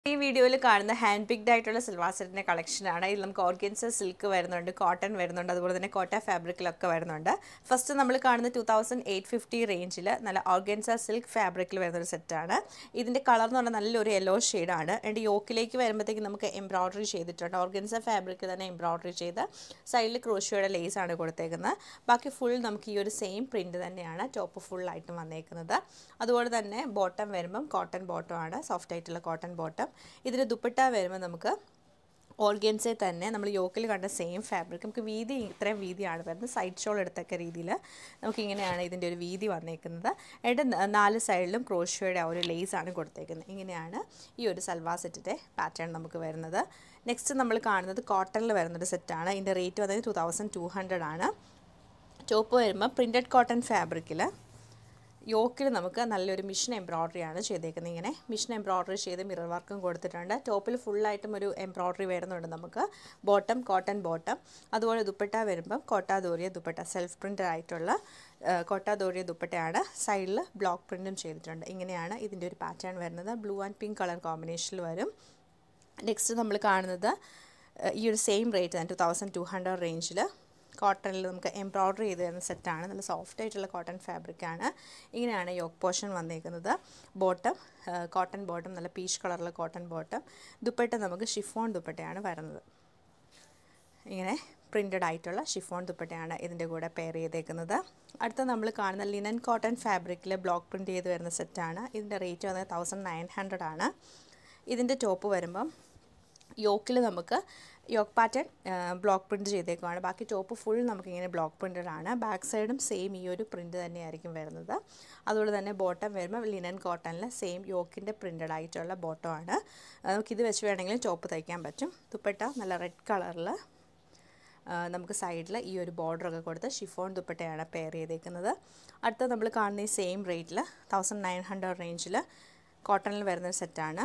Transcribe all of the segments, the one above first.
ഈ വീഡിയോയിൽ കാണുന്ന ഹാൻഡ് പിക്ഡ് ആയിട്ടുള്ള സിൽവാർ സെറ്റിൻ്റെ കളക്ഷനാണ് ഇതിൽ നമുക്ക് ഓർഗൻസ സിൽക്ക് വരുന്നുണ്ട് കോട്ടൺ വരുന്നുണ്ട് അതുപോലെ തന്നെ കോട്ട ഫാബ്രിക്കിലൊക്കെ വരുന്നുണ്ട് ഫസ്റ്റ് നമ്മൾ കാണുന്ന ടു തൗസൻഡ് എയ്റ്റ് ഫിഫ്റ്റി റേഞ്ചിൽ നല്ല ഓർഗൻസ സിൽക്ക് ഫാബ്രിക്കിൽ വരുന്നൊരു സെറ്റാണ് ഇതിൻ്റെ കളർ എന്ന് പറഞ്ഞാൽ നല്ലൊരു യെല്ലോ ഷെയ്ഡാണ് എൻ്റെ യോക്കിലേക്ക് വരുമ്പോഴത്തേക്ക് നമുക്ക് എംബ്രോയ്ഡറി ചെയ്തിട്ടുണ്ട് ഓർഗൻസ ഫാബ്രിക് തന്നെ എംബ്രോയ്ഡറി ചെയ്ത് സൈഡിൽ ക്രോഷിയോയുടെ ലേസ് ആണ് കൊടുത്തേക്കുന്നത് ബാക്കി ഫുൾ നമുക്ക് ഈ ഒരു സെയിം പ്രിൻറ്റ് തന്നെയാണ് ടോപ്പ് ഫുള്ളായിട്ടും വന്നേക്കുന്നത് അതുപോലെ തന്നെ ബോട്ടം വരുമ്പം കോട്ടൺ ബോട്ടം ആണ് സോഫ്റ്റ് ആയിട്ടുള്ള കോട്ടൺ ബോട്ടം ഇതിന് ദുപ്പട്ട വരുമ്പോൾ നമുക്ക് ഓർഗൻസെ തന്നെ നമ്മൾ യോക്കിൽ കണ്ട സെയിം ഫാബ്രിക് നമുക്ക് വീതി ഇത്രയും വീതിയാണ് വരുന്നത് സൈഡ് ഷോൾ എടുത്തൊക്കെ രീതിയിൽ നമുക്ക് ഇങ്ങനെയാണ് ഇതിൻ്റെ ഒരു വീതി വന്നേക്കുന്നത് എന്നിട്ട് ന- നാല് സൈഡിലും ക്രോഷ്യയുടെ ആ ഒരു ലേസ് ആണ് കൊടുത്തേക്കുന്നത് ഇങ്ങനെയാണ് ഈ ഒരു സൽവാർ സെറ്റിൻ്റെ പാറ്റേൺ നമുക്ക് വരുന്നത് നെക്സ്റ്റ് നമ്മൾ കാണുന്നത് കോട്ടണിൽ വരുന്നൊരു സെറ്റാണ് ഇതിൻ്റെ റേറ്റ് വന്നത് ടു തൗസൻഡ് ടു ഹൺഡ്രഡ് ആണ് ടോപ്പ് വരുമ്പോൾ പ്രിൻറ്റഡ് കോട്ടൺ ഫാബ്രിക്കിൽ യോക്കിൽ നമുക്ക് നല്ലൊരു മിഷൻ എംബ്രോയ്ഡറി ആണ് ചെയ്തേക്കുന്നത് ഇങ്ങനെ മിഷൻ എംബ്രോയ്ഡറി ചെയ്ത് മിറർ വർക്കും കൊടുത്തിട്ടുണ്ട് ടോപ്പിൽ ഫുള്ളായിട്ടും ഒരു എംബ്രോയ്ഡറി വരുന്നുണ്ട് നമുക്ക് ബോട്ടം കോട്ടൺ ബോട്ടം അതുപോലെ ദുപ്പട്ട വരുമ്പം കോട്ടാദോറിയ ദുപ്പട്ട സെൽഫ് പ്രിൻ്റഡ് ആയിട്ടുള്ള കോട്ടാദോറിയ ദുപ്പട്ടയാണ് സൈഡിൽ ബ്ലോക്ക് പ്രിൻറ്റും ചെയ്തിട്ടുണ്ട് ഇങ്ങനെയാണ് ഇതിൻ്റെ ഒരു പാറ്റേൺ വരുന്നത് ബ്ലൂ ആൻഡ് പിങ്ക് കളർ കോമ്പിനേഷനിൽ വരും നെക്സ്റ്റ് നമ്മൾ കാണുന്നത് ഏഹ്, ഈ ഒരു സെയിം റേറ്റ് തന്നെ ടു തൗസൻഡ് ടു ഹൺഡ്രഡ് റേഞ്ചിൽ കോട്ടണിൽ നമുക്ക് എംബ്രോയ്ഡറി ചെയ്ത് തരുന്ന സെറ്റാണ് നല്ല സോഫ്റ്റ് ആയിട്ടുള്ള കോട്ടൺ ഫാബ്രിക്കാണ് ഇങ്ങനെയാണ് യോക്ക് പോർഷൻ വന്നേക്കുന്നത് ബോട്ടം കോട്ടൺ ബോട്ടം നല്ല പീച്ച് കളറിലെ കോട്ടൺ ബോട്ടം ദുപ്പട്ട നമുക്ക് ഷിഫോൺ ദുപ്പട്ടയാണ് വരുന്നത് ഇങ്ങനെ പ്രിൻറ്റഡ് ആയിട്ടുള്ള ഷിഫോൺ ദുപ്പട്ടയാണ് ഇതിൻ്റെ കൂടെ പെയർ ചെയ്തേക്കുന്നത് അടുത്ത നമ്മൾ കാണുന്ന ലിനൻ കോട്ടൺ ഫാബ്രിക്കിൽ ബ്ലോക്ക് പ്രിൻറ്റ് ചെയ്ത് വരുന്ന സെറ്റാണ് ഇതിൻ്റെ റേറ്റ് വന്നത് തൗസൻഡ് നയൻ ഹൺഡ്രഡ് ആണ് ഇതിൻ്റെ ടോപ്പ് വരുമ്പം യോക്കിൽ നമുക്ക് യോക്ക് പാറ്റേൺ ബ്ലോക്ക് പ്രിൻറ്റ് ചെയ്തേക്കുവാണ് ബാക്കി ടോപ്പ് ഫുൾ നമുക്കിങ്ങനെ ബ്ലോക്ക് പ്രിൻറ്റഡ് ആണ് ബാക്ക് സൈഡും സെയിം ഈ ഒരു പ്രിൻറ്റ് തന്നെയായിരിക്കും വരുന്നത് അതുപോലെ തന്നെ ബോട്ടം വരുമ്പോൾ ലിനൻ കോട്ടണിൽ സെയിം യോക്കിൻ്റെ പ്രിൻറ്റഡ് ആയിട്ടുള്ള ബോട്ടം ആണ് നമുക്കിത് വെച്ച് വേണമെങ്കിൽ ടോപ്പ് തയ്ക്കാൻ പറ്റും ദുപ്പട്ട നല്ല റെഡ് കളറിൽ നമുക്ക് സൈഡിൽ ഈ ഒരു ബോർഡറൊക്കെ കൊടുത്ത് ഷിഫോൺ ദുപ്പട്ടയാണ് പെയർ ചെയ്തേക്കുന്നത് അടുത്ത നമ്മൾ കാണുന്ന ഈ സെയിം റേറ്റിൽ തൗസൻഡ് നയൻ ഹൺഡ്രഡ് റേഞ്ചിൽ കോട്ടണിൽ വരുന്നൊരു സെറ്റാണ്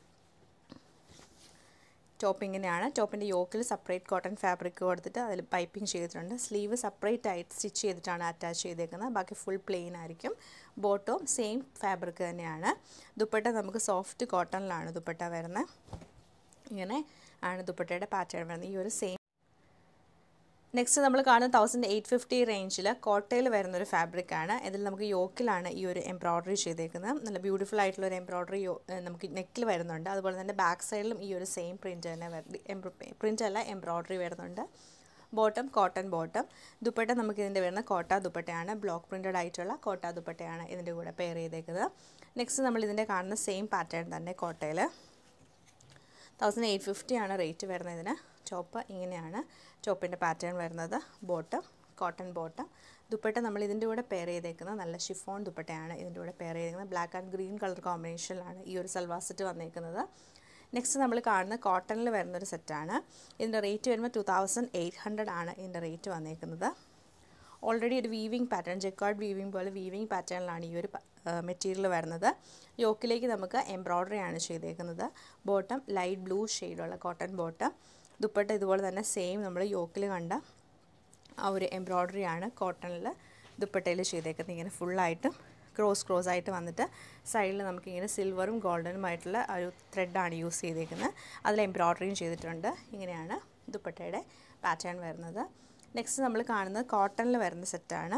ടോപ്പ് ഇങ്ങനെയാണ് ടോപ്പിൻ്റെ യോക്കിൽ സെപ്പറേറ്റ് കോട്ടൺ ഫാബ്രിക് കൊടുത്തിട്ട് അതിൽ പൈപ്പിംഗ് ചെയ്തിട്ടുണ്ട് സ്ലീവ് സെപ്പറേറ്റ് ആയിട്ട് സ്റ്റിച്ച് ചെയ്തിട്ടാണ് അറ്റാച്ച് ചെയ്തേക്കുന്നത് ബാക്കി ഫുൾ പ്ലെയിൻ ആയിരിക്കും ബോട്ടവും സെയിം ഫാബ്രിക് തന്നെയാണ് ദുപ്പട്ട നമുക്ക് സോഫ്റ്റ് കോട്ടണിലാണ് ദുപ്പട്ട വരുന്നത് ഇങ്ങനെ ആണ് ദുപ്പട്ടയുടെ പാറ്റേൺ വരുന്നത് ഈ ഒരു സെയിം നെക്സ്റ്റ് നമ്മൾ കാണുന്ന തൗസൻഡ് എയ്റ്റ് ഫിഫ്റ്റി റേഞ്ചിൽ കോട്ടയിൽ വരുന്നൊരു ഫാബ്രിക്കാണ് ഇതിൽ നമുക്ക് യോക്കിലാണ് ഈ ഒരു എംബ്രോയ്ഡറി ചെയ്തേക്കുന്നത് നല്ല ബ്യൂട്ടിഫുൾ ആയിട്ടുള്ള ഒരു എംബ്രോയ്ഡറി നമുക്ക് നെക്കിൽ വരുന്നുണ്ട് അതുപോലെ തന്നെ ബാക്ക് സൈഡിലും ഈ ഒരു സെയിം പ്രിൻറ്റ് തന്നെ പ്രിൻ്റ് അല്ല എംബ്രോയ്ഡറി വരുന്നുണ്ട് ബോട്ടം കോട്ടൺ ബോട്ടം ദുപ്പട്ട നമുക്ക് ഇതിൻ്റെ വരുന്ന കോട്ട ദുപ്പട്ടയാണ് ബ്ലോക്ക് പ്രിൻറ്റഡ് ആയിട്ടുള്ള കോട്ട ദുപ്പട്ടയാണ് ഇതിൻ്റെ കൂടെ പെയർ ചെയ്തേക്കുന്നത് നെക്സ്റ്റ് നമ്മൾ ഇതിൻ്റെ കാണുന്ന സെയിം പാറ്റേൺ തന്നെ കോട്ടയിൽ തൗസൻഡ് എയ്റ്റ് ഫിഫ്റ്റി ആണ് റേറ്റ് വരുന്നതിന് ചോപ്പ് ഇങ്ങനെയാണ് ചോപ്പിൻ്റെ പാറ്റേൺ വരുന്നത് ബോട്ടം കോട്ടൺ ബോട്ടം ദുപ്പട്ട നമ്മൾ ഇതിൻ്റെ കൂടെ പെയർ ചെയ്തേക്കുന്നത് നല്ല ഷിഫോൺ ദുപ്പട്ടയാണ് ഇതിൻ്റെ കൂടെ പെയർ ചെയ്തേക്കുന്നത് ബ്ലാക്ക് ആൻഡ് ഗ്രീൻ കളർ കോമ്പിനേഷനിലാണ് ഈ ഒരു സൽവാർ സെറ്റ് വന്നേക്കുന്നത് നെക്സ്റ്റ് നമ്മൾ കാണുന്ന കോട്ടണിൽ വരുന്നൊരു സെറ്റാണ് ഇതിൻ്റെ റേറ്റ് വരുമ്പോൾ ടു തൗസൻഡ് എയ്റ്റ് ഹൺഡ്രഡ് ആണ് ഇതിൻ്റെ റേറ്റ് വന്നേക്കുന്നത് ഓൾറെഡി ഒരു വീവിങ് പാറ്റേൺ ജെക്കാർഡ് വീവിങ് പോലെ വീവിങ് പാറ്റേണിലാണ് ഈ ഒരു മെറ്റീരിയൽ വരുന്നത് യോക്കിലേക്ക് നമുക്ക് എംബ്രോയ്ഡറി ആണ് ചെയ്തേക്കുന്നത് ബോട്ടം ലൈറ്റ് ബ്ലൂ ഷെയ്ഡുള്ള കോട്ടൺ ബോട്ടം ദുപ്പട്ട ഇതുപോലെ തന്നെ സെയിം നമ്മൾ യോക്കിൽ കണ്ട ആ ഒരു എംബ്രോയ്ഡറി ആണ് കോട്ടണിൽ ദുപ്പട്ടയിൽ ചെയ്തേക്കുന്നത് ഇങ്ങനെ ഫുള്ളായിട്ടും ക്രോസ് ക്രോസ് ആയിട്ട് വന്നിട്ട് സൈഡിൽ നമുക്കിങ്ങനെ സിൽവറും ഗോൾഡനുമായിട്ടുള്ള ആ ഒരു ത്രെഡാണ് യൂസ് ചെയ്തേക്കുന്നത് അതിൽ എംബ്രോയ്ഡറിയും ചെയ്തിട്ടുണ്ട് ഇങ്ങനെയാണ് ദുപ്പട്ടയുടെ പാറ്റേൺ വരുന്നത് നെക്സ്റ്റ് നമ്മൾ കാണുന്നത് കോട്ടണിൽ വരുന്ന സെറ്റാണ്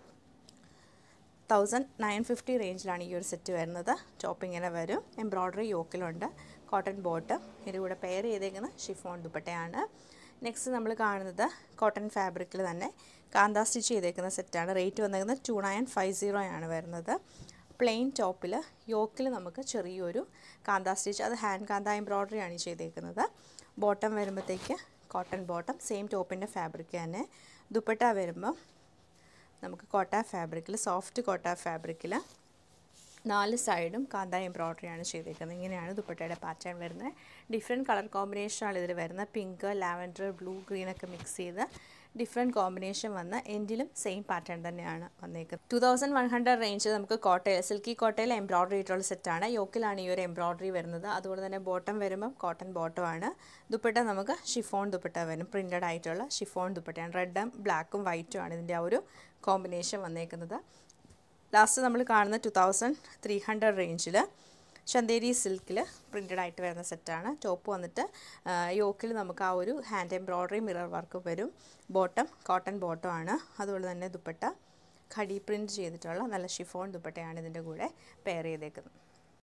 തൗസൻഡ് നയൻ ഫിഫ്റ്റി റേഞ്ചിലാണ് ഈ ഒരു സെറ്റ് വരുന്നത് ടോപ്പ് ഇങ്ങനെ വരും എംബ്രോയ്ഡറി യോക്കിലുണ്ട് കോട്ടൺ ബോട്ടം ഇതിൻ്റെ കൂടെ പെയർ ചെയ്തേക്കുന്ന ഷിഫോൺ ദുപ്പട്ടയാണ് നെക്സ്റ്റ് നമ്മൾ കാണുന്നത് കോട്ടൺ ഫാബ്രിക്കിൽ തന്നെ കാന്ത സ്റ്റിച്ച് ചെയ്തേക്കുന്ന സെറ്റാണ് റേറ്റ് വന്നേക്കുന്നത് ടു നയൻ ഫൈവ് സീറോ ആണ് വരുന്നത് പ്ലെയിൻ ടോപ്പിൽ യോക്കിൽ നമുക്ക് ചെറിയൊരു കാന്ത സ്റ്റിച്ച് അത് ഹാൻഡ് കാന്ത എംബ്രോയ്ഡറി ആണ് ചെയ്തേക്കുന്നത് ബോട്ടം വരുമ്പോഴത്തേക്ക് കോട്ടൺ ബോട്ടം സെയിം ടോപ്പിൻ്റെ ഫാബ്രിക് തന്നെ ദുപ്പട്ട വരുമ്പോൾ നമുക്ക് കോട്ട ഫാബ്രിക്കിൽ സോഫ്റ്റ് കോട്ട ഫാബ്രിക്കിൽ നാല് സൈഡും കാന്ത എംബ്രോയ്ഡറിയാണ് ചെയ്തേക്കുന്നത് ഇങ്ങനെയാണ് ദുപ്പട്ടയുടെ പാറ്റേൺ വരുന്നത് ഡിഫറെൻറ്റ് കളർ കോമ്പിനേഷനാണ് ഇതിൽ വരുന്നത് പിങ്ക് ലാവൻഡർ ബ്ലൂ ഗ്രീൻ ഒക്കെ മിക്സ് ചെയ്ത് ഡിഫറെൻറ്റ് കോമ്പിനേഷൻ വന്ന് എൻഡിലും സെയിം പാറ്റേൺ തന്നെയാണ് വന്നേക്കുന്നത് ടു തൗസൻഡ് വൺ ഹൺഡ്രഡ് റേഞ്ചിൽ നമുക്ക് കോട്ടയിൽ സിൽക്കി കോട്ടയിൽ എംബ്രോയ്ഡറി ആയിട്ടുള്ള സെറ്റാണ് യോക്കിലാണ് ഈ ഒരു എംബ്രോയ്ഡറി വരുന്നത് അതുപോലെ തന്നെ ബോട്ടം വരുമ്പം കോട്ടൺ ബോട്ടമാണ് ദുപ്പട്ട നമുക്ക് ഷിഫോൺ ദുപ്പട്ട വരും പ്രിൻറ്റഡ് ആയിട്ടുള്ള ഷിഫോൺ ദുപ്പട്ടയാണ് റെഡും ബ്ലാക്കും വൈറ്റും ആണ് ഇതിൻ്റെ ആ ഒരു കോമ്പിനേഷൻ വന്നേക്കുന്നത് ലാസ്റ്റ് നമ്മൾ കാണുന്ന ടു തൗസൻഡ് ത്രീ ഹൺഡ്രഡ് റേഞ്ചിൽ ചന്തേരി സിൽക്കിൽ പ്രിൻറ്റഡ് ആയിട്ട് വരുന്ന സെറ്റാണ് ടോപ്പ് വന്നിട്ട് യോക്കിൽ നമുക്ക് ആ ഒരു ഹാൻഡ് എംബ്രോയ്ഡറി മിറർ വർക്ക് വരും ബോട്ടം കോട്ടൺ ബോട്ടം ആണ് അതുപോലെ തന്നെ ദുപ്പട്ട ഖടി പ്രിൻറ്റ് ചെയ്തിട്ടുള്ള നല്ല ഷിഫോൺ ദുപ്പട്ടയാണ് ഇതിൻ്റെ കൂടെ പെയർ ചെയ്തേക്കുന്നത്